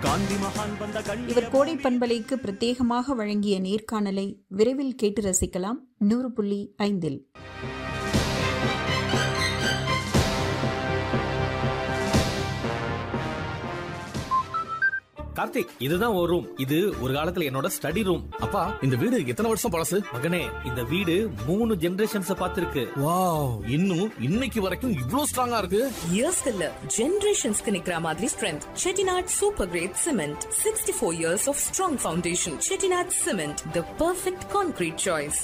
காந்தி மகான் வந்த கண்ணீர் இவர் கோடை பண்பலைக்கு பிரத்யேகமாக வழங்கிய நேர்காணலை விரைவில் கேட்டு ரசிக்கலாம் நூறு புள்ளி ஐந்தில் கார்த்திக் இதுதான் ஒரு ரூம் இது ஒரு காலத்துல என்னோட ஸ்டடி ரூம் அப்பா இந்த வீடு எத்தனை வருஷம் பழசு மகனே இந்த வீடு மூணு ஜெனரேஷன்ஸ் பார்த்திருக்கு வாவ் இன்னும் இன்னைக்கு வரைக்கும் இவ்ளோ ஸ்ட்ராங்கா இருக்கு இயர்ஸ்க்கு இல்ல ஜெனரேஷன்ஸ்க்கு நிக்கிற மாதிரி strength Chettinad super grade cement sixty four years of strong foundation Chettinad cement the perfect concrete choice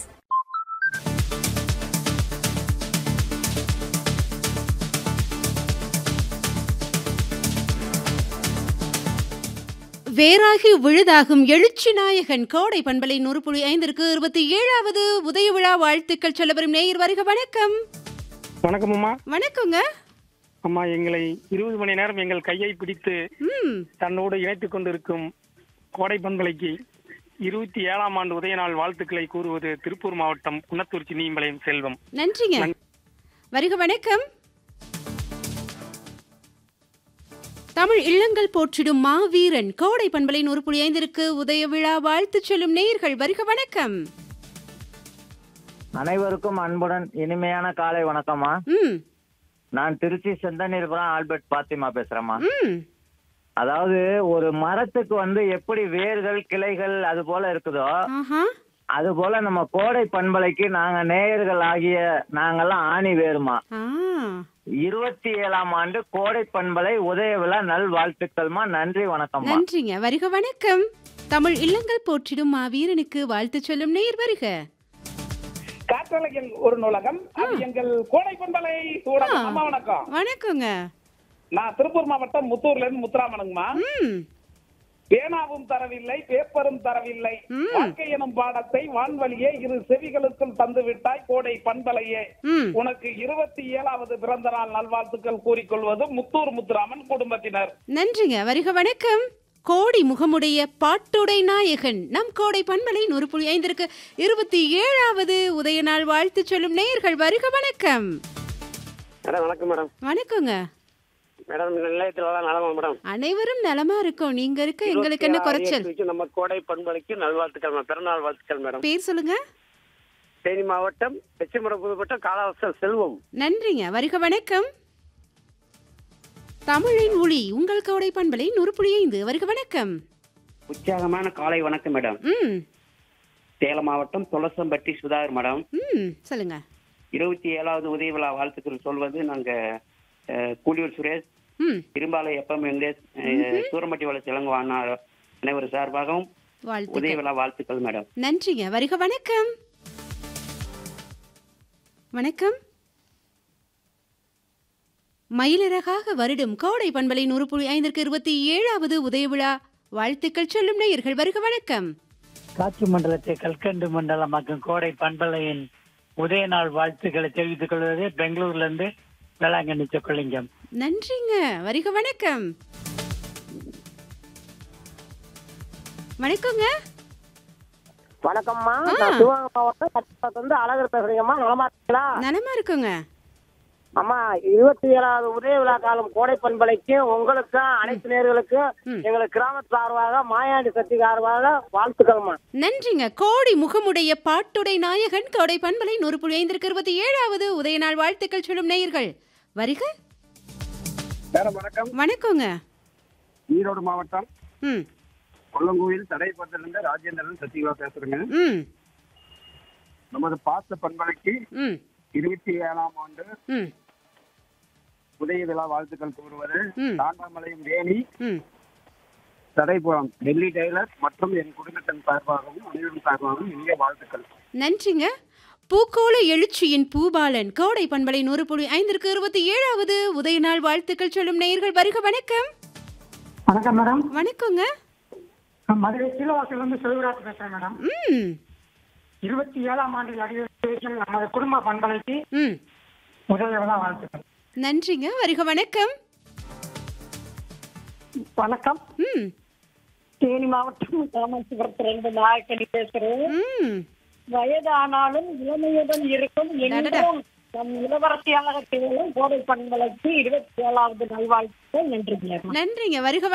வேறாகி விழுதாகும் எழுச்சி நாயகன் கோடை பண்பலை நூறு புள்ளி ஐந்திற்கு இருபத்தி ஏழாவது உதய விழா வாழ்த்துக்கள் சொல்ல வரும் நேயர் வருக வணக்கம் வணக்கம் அம்மா வணக்கங்க அம்மா எங்களை இருபது மணி நேரம் எங்கள் கையை பிடித்து ம் தன்னோடு இணைத்துக் கொண்டிருக்கும் கோடை பண்பலைக்கு இருபத்தி ஏழாம் ஆண்டு உதய நாள் வாழ்த்துக்களை கூறுவது திருப்பூர் மாவட்டம் குன்னத்தூர் சின்னியம்பாளையம் செல்வம் நன்றிங்க வருக வணக்கம் தமிழ் இல்லங்கள் போற்றிடும் மாவீரன் கோடை பண்பலை நூறு புள்ளி ஐந்திற்கு உதய விழா வாழ்த்து சொல்லும் நேயர்கள் வருக வணக்கம் அனைவருக்கும் அன்புடன் இனிமையான காலை வணக்கம்மா ம் நான் திருச்சி செந்தனீர்புரம் ஆல்பர்ட் பாத்திமா பேசுறேம்மா ம் அதாவது ஒரு மரத்துக்கு வந்து எப்படி வேர்கள் கிளைகள் அது போல இருக்குதோ ஆஹா அது போல நம்ம கோடை பண்பலைக்கு நாங்க நேயர்கள் ஆகிய நாங்கெல்லாம் ஆணி வேறுமா ஆ இருபத்தி ஏழாம் ஆண்டு கோடை பண்பலை உதய விழா நல் வாழ்த்துக்கள்மா நன்றி வணக்கம்மா நன்றிங்க வருக வணக்கம் தமிழ் இல்லங்கள் போற்றிடும் மாவீரனுக்கு வாழ்த்து சொல்லும் நேயர் வருக காற்றலையில் ஒரு நூலகம் அது எங்கள் கோடை பண்பலை ஊடகம் அம்மா வணக்கம் வணக்கங்க நான் திருப்பூர் மாவட்டம் முத்தூர்ல இருந்து முத்துராமனுங்கம்மா ம் பேனாவும் தரவில்லை பேப்பரும் தரவில்லை ம். வாழ்க்கை எனும் பாடத்தை வான்வழியே இரு செவிகளுக்குள் தந்து விட்டாய் கோடை பண்பலையே ம் உனக்கு இருபத்தி ஏழாவது பிறந்த நாள் நல்வாழ்த்துக்கள் கூறிக்கொள்வது முத்தூர் முத்துராமன் குடும்பத்தினர் நன்றிங்க வருக வணக்கம் கோடி முகமுடைய பாட்டுடை நாயகன் நம் கோடை பண்பலை நூறு புள்ளி ஐந்திற்கு இருபத்தி ஏழாவது உதய நாள் வாழ்த்து சொல்லும் நேயர்கள் வருக வணக்கம் மேடம் வணக்கம் மேடம் வணக்கங்க மேடம் நிலையத்தில் நலமா மேடம் அனைவரும் நலமா இருக்கோம் நீங்க இருக்க எங்களுக்கு என்ன குறைச்சல் நம்ம கோடை பண்பலைக்கு நல்வாழ்த்துக்கள் பிறநாள் வாழ்த்துக்கள் மேடம் பேர் சொல்லுங்க தேனி மாவட்டம் பெச்சமரம் புதுப்பட்டம் காலாவசல் செல்வம் நன்றிங்க வருக வணக்கம் தமிழின் ஒளி உங்கள் கோடை பண்பலை நூறு புள்ளி ஐந்து வருக வணக்கம் உற்சாகமான காலை வணக்கம் மேடம் ம் சேலம் மாவட்டம் துளசம்பட்டி சுதாகர் மேடம் ம் சொல்லுங்க இருபத்தி ஏழாவது உதய விழா வாழ்த்துக்கள் சொல்வது நாங்க அஹ், கூலியூர் சுரேஷ் ம் இரும்பாலை எப்பம் வெங்கடேஷ் அஹ், சூரமட்டி வளர்ச்சி இளங்குவான அனைவரும் சார்பாகவும் உதய வாழ்த்துக்கள் விழா வாழ்த்துக்கள் மேடம் நன்றிங்க வருக வணக்கம் வணக்கம் மயிலிறகாக வருடும் கோடை பண்பலை நூறு புள்ளி ஐந்திற்கு இருபத்தி ஏழாவது உதய விழா வாழ்த்துக்கள் சொல்லும் நேயர்கள் வருக வணக்கம் காற்று மண்டலத்தை கல்கண்டு மண்டலமாக்கும் கோடை பண்பலையின் உதய நாள் வாழ்த்துக்களை தெரிவித்துக் கொள்வது பெங்களூர்ல இருந்து வேளாங்கண்ணி சொக்கலிங்கம் நன்றிங்க வருக வணக்கம் வணக்கங்க வணக்கம்மா ஆ. நான் சிவகங்கை மாவட்டம் கட்டுப்பாட்டு வந்து அழகர் பேசுறீங்கம்மா நலமா இருக்கீங்களா நலமா இருக்குங்க அம்மா இருபத்தி ஏழாவது உதய விழா காலம் கோடை பண்பலைக்கும் உங்களுக்கும் அனைத்து நேர்களுக்கும் ம். எங்களுக்கு கிராமத்து சார்பாக மாயாண்டி சக்தி சார்பாக வாழ்த்துக்கள்மா நன்றிங்க கோடி முகமுடைய பாட்டுடை நாயகன் கோடை பண்பலை நூறு புள்ளி ஐந்திற்கு இருபத்தி ஏழாவது உதய நாள் வாழ்த்துக்கள் சொல்லும் நேயர்கள் வருக மேடம் வணக்கம் வணக்கங்க ஈரோடு மாவட்டம் ம் கொல்லங்கோயில் தடைப்பட்டிலிருந்து ராஜேந்திரன் சசிகலா பேசுறேங்க ம் நமது பாச பண்பலைக்கு ம் இருபத்தி ஏழாம் ஆண்டு ம் உதய விழா வாழ்த்துக்கள் கூறுவது ம். தாண்டாமலையும் வேணி ம் தடைப்புறம் டெல்லி டெய்லர் மற்றும் என் குடும்பத்தின் சார்பாகவும் அனைவரும் சார்பாகவும் இனிய வாழ்த்துக்கள் நன்றிங்க பூக்கோள எழுச்சியின் பூபாலன் கோடை பண்பலை நூறு புள்ளி ஐந்திற்கு இருபத்தி ஏழாவது உதய நாள் வாழ்த்துக்கள் சொல்லும் நேயர்கள் வருக வணக்கம் வணக்கம் மேடம் வணக்கங்க நான் மதுரை சீலவாசில இருந்து செல்வராஜ் பேசுறேன் மேடம் ம் இருபத்தி ஏழாம் ஆண்டு அடிவரையில் நமது குடும்ப பண்பலைக்கு ம் உதய விழா வாழ்த்துக்கள் நன்றிங்க வருக வணக்கம் வணக்கம் ம் தேனி மாவட்டம் ராமேஸ்வரத்திலிருந்து நாயக்கடி பேசுறேன் ம் வயதானாலும் இளமையுடன் இருக்கும் எங்கும் நம் இளவரசியாக திகழும் கோடை பண்பலைக்கு இருபத்தி ஏழாவது நல்வாழ்த்துக்கள் நன்றி நன்றிங்க வருக